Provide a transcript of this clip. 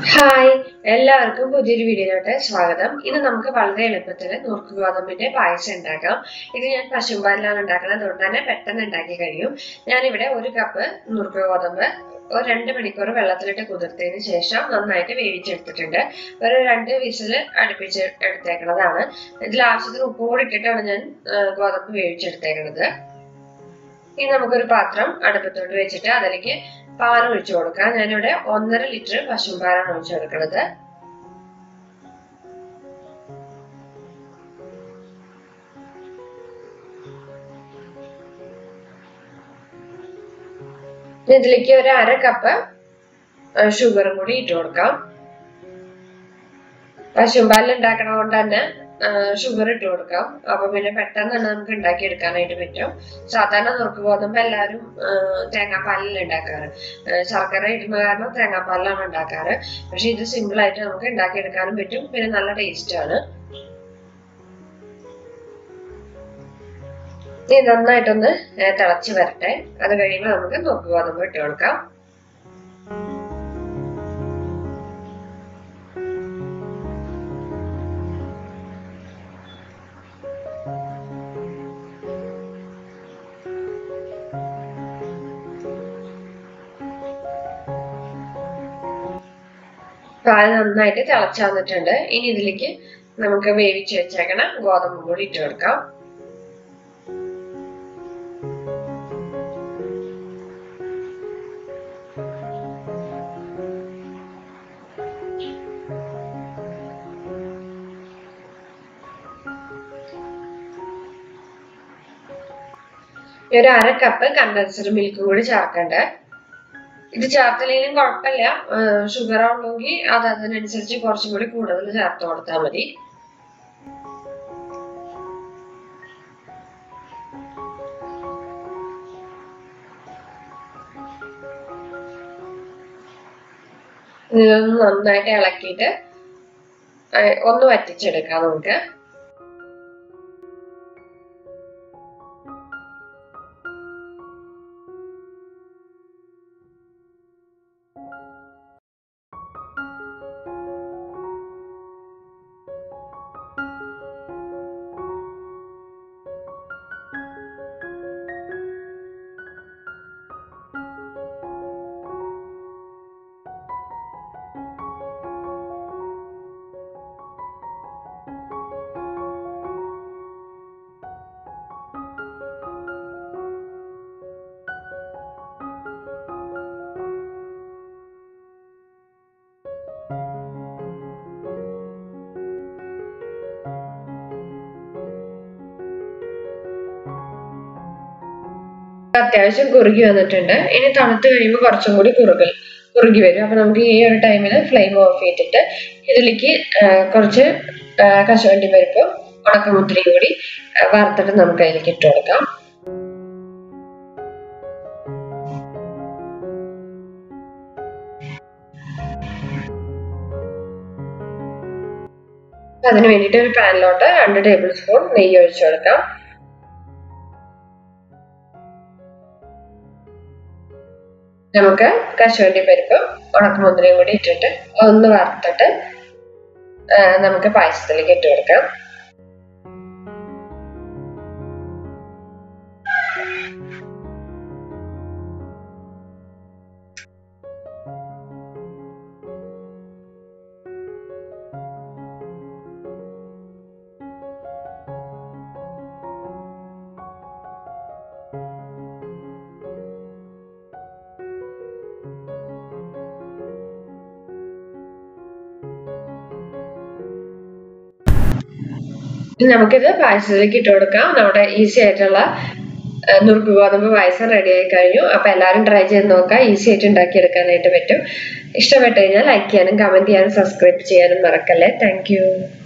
hi എല്ലാവർക്കും പുതിയൊരു വീഡിയോയിലോട്ട് സ്വാഗതം ഇന്ന് നമുക്ക് വളരെ എളുപ്പത്തിൽ നുറുക്ക് ഗോതമ്പിന്റെ പായസം ഉണ്ടാക്കാം ഇത് ഞാൻ പശുമ്പാലിലാണ് ഉണ്ടാക്കുന്നത് അതുകൊണ്ട് തന്നെ പെട്ടെന്ന് ഉണ്ടാക്കി കഴിയും ഞാനിവിടെ ഒരു കപ്പ് നുറുക്ക് ഗോതമ്പ് ഒരു രണ്ട് മണിക്കൂർ വെള്ളത്തിലിട്ട് കുതിർത്തതിന് ശേഷം നന്നായിട്ട് വേവിച്ചെടുത്തിട്ടുണ്ട് ഒരു രണ്ട് വിസിൽ അടുപ്പിച്ച് എടുത്തേക്കുന്നതാണ് ഇതിൽ ആവശ്യത്തിന് ഉപ്പ് കൂടി ഇട്ടിട്ടാണ് ഞാൻ ആ, ഗോതമ്പ് വേവിച്ചെടുത്തേക്കുന്നത് ഇനി നമുക്കൊരു പാത്രം അടുപ്പത്തോട്ട് വെച്ചിട്ട് അതിലേക്ക് പാൽ ഒഴിച്ചു കൊടുക്കാം ഞാനിവിടെ ഒന്നര ലിറ്റർ പശുമ്പാലാണ് ഒഴിച്ചു കൊടുക്കുന്നത് ഇനി ഇതിലേക്ക് ഒരു അര കപ്പ് ഷുഗറും കൂടി ഇട്ട് കൊടുക്കാം പശുമ്പാലിൽ ഉണ്ടാക്കണ കൊണ്ട് തന്നെ ഷുഗർ ഇട്ട് കൊടുക്കാം അപ്പൊ പിന്നെ പെട്ടെന്ന് തന്നെ നമുക്ക് ഉണ്ടാക്കി എടുക്കാനായിട്ട് പറ്റും സാധാരണ നുറുക്ക് ഗോതമ്പ് എല്ലാവരും തേങ്ങാപ്പാലിൽ ഉണ്ടാക്കാറ് ആ, ശർക്കര ഇടുന്ന കാരണം തേങ്ങാപ്പാലിലാണ് ഉണ്ടാക്കാറ് പക്ഷെ ഇത് സിമ്പിൾ ആയിട്ട് നമുക്ക് ഉണ്ടാക്കി എടുക്കാനും പറ്റും പിന്നെ നല്ല ടേസ്റ്റ് ആണ് ഇനി നന്നായിട്ടൊന്ന് ഏ, തിളച്ച് വരട്ടെ അത് കഴിയുമ്പോൾ നമുക്ക് നുറുക്ക് ഗോതമ്പ് ഇട്ട് കൊടുക്കാം പാൽ നന്നായിട്ട് തിളച്ച് വന്നിട്ടുണ്ട് ഇനി ഇതിലേക്ക് നമുക്ക് വേവിച്ച് വെച്ചേക്കണ ഗോതമ്പ് കൂടി ഇട്ട് കൊടുക്കാം ഈ ഒരു അര കപ്പ് കണ്ടൻസർ മിൽക്കും കൂടി ചേർക്കണ്ടേ ഇത് ചേർത്തില്ലെങ്കിലും കുഴപ്പമില്ല ഷുഗർ ഉണ്ടെങ്കിൽ അത് അതിനനുസരിച്ച് കുറച്ചും കൂടി കൂടുതൽ ചേർത്ത് കൊടുത്താൽ മതി ഇതൊന്ന് നന്നായിട്ട് ഇളക്കിയിട്ട് ആ, ഒന്ന് വറ്റിച്ചെടുക്കാം നമുക്ക് അത്യാവശ്യം കുറുകി വന്നിട്ടുണ്ട് ഇനി തണുത്ത് കഴിയുമ്പോൾ കുറച്ചും കൂടി കുറുകൽ കുറുകി വരും അപ്പൊ നമുക്ക് ഈ ഒരു ടൈമിൽ ഫ്ലെയിം ഓഫ് ചെയ്തിട്ട് ഇതിലേക്ക് ആ, കുറച്ച് ആ, കശുവണ്ടി പരിപ്പും ഉണക്കമുത്തിരിയും കൂടി ആ, വറുത്തിട്ട് നമുക്ക് അതിലേക്ക് ഇട്ട് കൊടുക്കാം അതിന് വേണ്ടിയിട്ട് ഒരു പാനിലോട്ട് രണ്ട് ടേബിൾ സ്പൂൺ നെയ്യ് ഒഴിച്ചു കൊടുക്കാം നമുക്ക് കശുവണ്ടി പരിപ്പും ഉണക്കമുന്തിരിയും കൂടി ഇട്ടിട്ട് ഒന്ന് വറുത്തിട്ട് ആ, നമുക്ക് പായസത്തിലേക്ക് ഇട്ട് കൊടുക്കാം ഇനി നമുക്കിത് പായസത്തിലേക്ക് ഇട്ട് കൊടുക്കാം നമ്മുടെ ഈസി ആയിട്ടുള്ള ആ, നുറുക്ക് ഗോതമ്പ് പായസം റെഡി ആയി കഴിഞ്ഞു അപ്പൊ എല്ലാവരും ട്രൈ ചെയ്ത് നോക്കാം ഈസി ആയിട്ട് ഉണ്ടാക്കി എടുക്കാനായിട്ട് പറ്റും ഇഷ്ടപ്പെട്ട് കഴിഞ്ഞാൽ ലൈക്ക് ചെയ്യാനും കമന്റ് ചെയ്യാനും സബ്സ്ക്രൈബ് ചെയ്യാനും മറക്കല്ലേ താങ്ക്